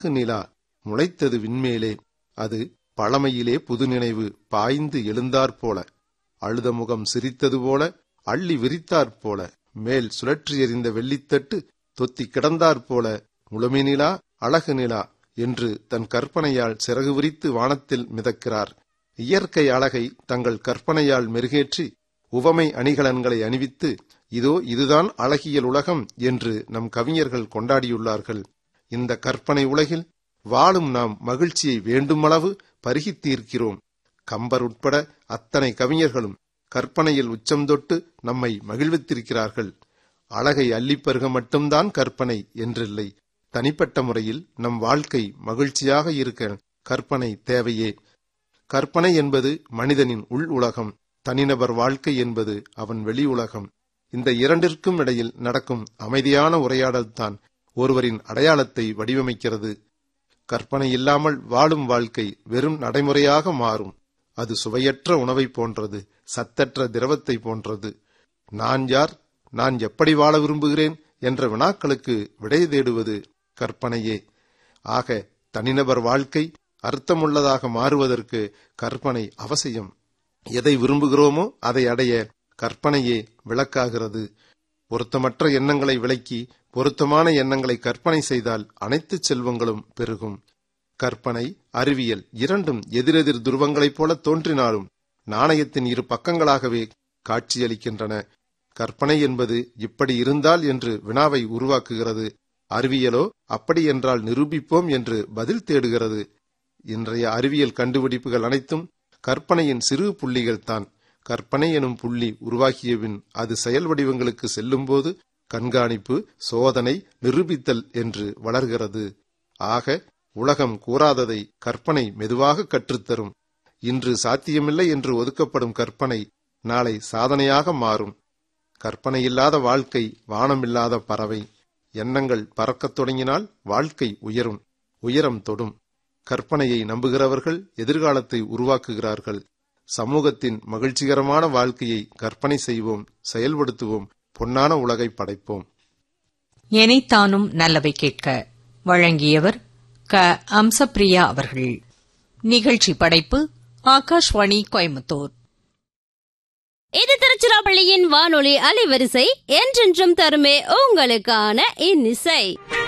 நிலா முளைத்தது விண்மேலே அது பழமையிலே புது நினைவு பாய்ந்து எழுந்தாற்போல அழுத முகம் சிரித்தது போல அள்ளி விரித்தாற்போல மேல் சுழற்றி எறிந்த வெள்ளித்தட்டு தொத்தி கிடந்தாற்போல முழுமை நிலா அழகு நிலா என்று தன் கற்பனையால் சிறகு விரித்து வானத்தில் மிதக்கிறார் இயற்கை அழகை தங்கள் கற்பனையால் மெருகேற்றி உவமை அணிகலன்களை அணிவித்து இதோ இதுதான் அழகியல் உலகம் என்று நம் கவிஞர்கள் கொண்டாடியுள்ளார்கள் இந்த கற்பனை உலகில் வாழும் நாம் மகிழ்ச்சியை வேண்டுமளவு பருகித் தீர்க்கிறோம் கம்பர் உட்பட அத்தனை கவிஞர்களும் கற்பனையில் உச்சம் தொட்டு நம்மை மகிழ்வித்திருக்கிறார்கள் அழகை அள்ளிப்பருக மட்டும்தான் கற்பனை என்றில்லை தனிப்பட்ட முறையில் நம் வாழ்க்கை மகிழ்ச்சியாக இருக்க கற்பனை தேவையே கற்பனை என்பது மனிதனின் உள் உலகம் தனிநபர் வாழ்க்கை என்பது அவன் வெளி உலகம் இந்த இரண்டிற்கும் இடையில் நடக்கும் அமைதியான உரையாடல்தான் ஒருவரின் அடையாளத்தை வடிவமைக்கிறது கற்பனை இல்லாமல் வாழும் வாழ்க்கை வெறும் நடைமுறையாக மாறும் அது சுவையற்ற உணவை போன்றது சத்தற்ற திரவத்தை போன்றது நான் யார் நான் எப்படி வாழ விரும்புகிறேன் என்ற வினாக்களுக்கு விடை தேடுவது கற்பனையே ஆக தனிநபர் வாழ்க்கை அர்த்தமுள்ளதாக மாறுவதற்கு கற்பனை அவசியம் எதை விரும்புகிறோமோ அதை அடைய கற்பனையே விளக்காகிறது பொருத்தமற்ற எண்ணங்களை விளக்கி பொருத்தமான எண்ணங்களை கற்பனை செய்தால் அனைத்து செல்வங்களும் பெருகும் கற்பனை அறிவியல் இரண்டும் எதிரெதிர் துருவங்களைப் போல தோன்றினாலும் நாணயத்தின் இரு பக்கங்களாகவே காட்சியளிக்கின்றன கற்பனை என்பது இப்படி இருந்தால் என்று வினாவை உருவாக்குகிறது அறிவியலோ அப்படி என்றால் நிரூபிப்போம் என்று பதில் தேடுகிறது இன்றைய அறிவியல் கண்டுபிடிப்புகள் அனைத்தும் கற்பனையின் சிறு புள்ளிகள் தான் கற்பனை எனும் புள்ளி உருவாகியபின் அது செயல் வடிவங்களுக்கு செல்லும்போது கண்காணிப்பு சோதனை நிரூபித்தல் என்று வளர்கிறது ஆக உலகம் கூறாததை கற்பனை மெதுவாக கற்றுத்தரும் இன்று சாத்தியமில்லை என்று ஒதுக்கப்படும் கற்பனை நாளை சாதனையாக மாறும் கற்பனை இல்லாத வாழ்க்கை வானமில்லாத பறவை எண்ணங்கள் பறக்கத் தொடங்கினால் வாழ்க்கை உயரும் உயரம் தொடும் கற்பனையை நம்புகிறவர்கள் எதிர்காலத்தை உருவாக்குகிறார்கள் சமூகத்தின் மகிழ்ச்சிகரமான வாழ்க்கையை கற்பனை செய்வோம் செயல்படுத்துவோம் பொன்னான உலகை படைப்போம் எனைத்தானும் நல்லவை கேட்க வழங்கியவர் க அம்சப்பிரியா அவர்கள் நிகழ்ச்சி படைப்பு ஆகாஷ்வாணி கோயம்புத்தூர் இது திருச்சிராப்பள்ளியின் வானொலி அலைவரிசை என்றென்றும் தருமே உங்களுக்கான இன்னிசை